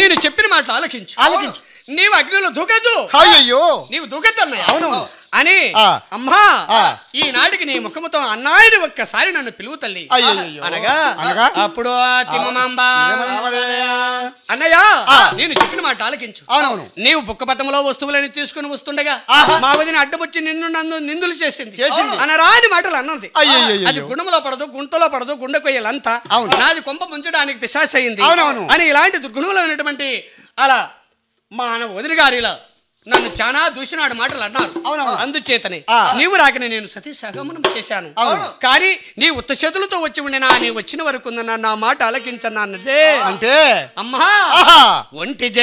నేను చెప్పిన మాట ఆలకించు ఆలకించు. నీవు అగ్నిలో దూకద్దు అయ్యయ్యో నీవు దూకద్దు అన్నయ్య అవునవును. అని ఆ. అమ్మా ఆ. ఈనాటికి నీ ముఖముతో అన్నాయుడు ఒక్కసారి నన్ను పిలువు తల్లి అయ్యయ్యో. అనగా అనగా? అప్పుడు ఆ తిమ్మమాంబ ఏమన్నావయ్యా? అన్నయ్య ఆ. నేను చెప్పిన మాట ఆలకించు అవునవును నీవు బుక్కపట్టంలో వస్తువులని తీసుకుని వస్తుండగా ఆహా. మా వదిన అడ్డమొచ్చి నిన్ను నన్ను నిందులు చేసింది చేసింది. అనరాని మాటలు అన్నది అయ్యయ్యయ్యో. అది గుణములో పడదు గుంటలో పడదు గుండె కొయ్యలంతా అవును. నాది కొంప ముంచడానికి పిశాస అయింది అవునవును. అని ఇలాంటి దుర్గుణంలో ఉన్నటువంటి అలా మా అన్న వదిన గారు ఇలా నన్ను చాలా దూషినాడు మాటలు అన్నారు అవునవును. అందుచేతనే ఆ. నీవు రాకనే నేను సతీ సగమనం చేశాను అవును. కానీ నీ ఉత్త చేతులతో వచ్చి ఉండినా నీ వచ్చిన వరకు ఉందన్న నా మాట ఆలకించన్నా అన్నదే అంటే అమ్మా ఆహా ఒంటి జే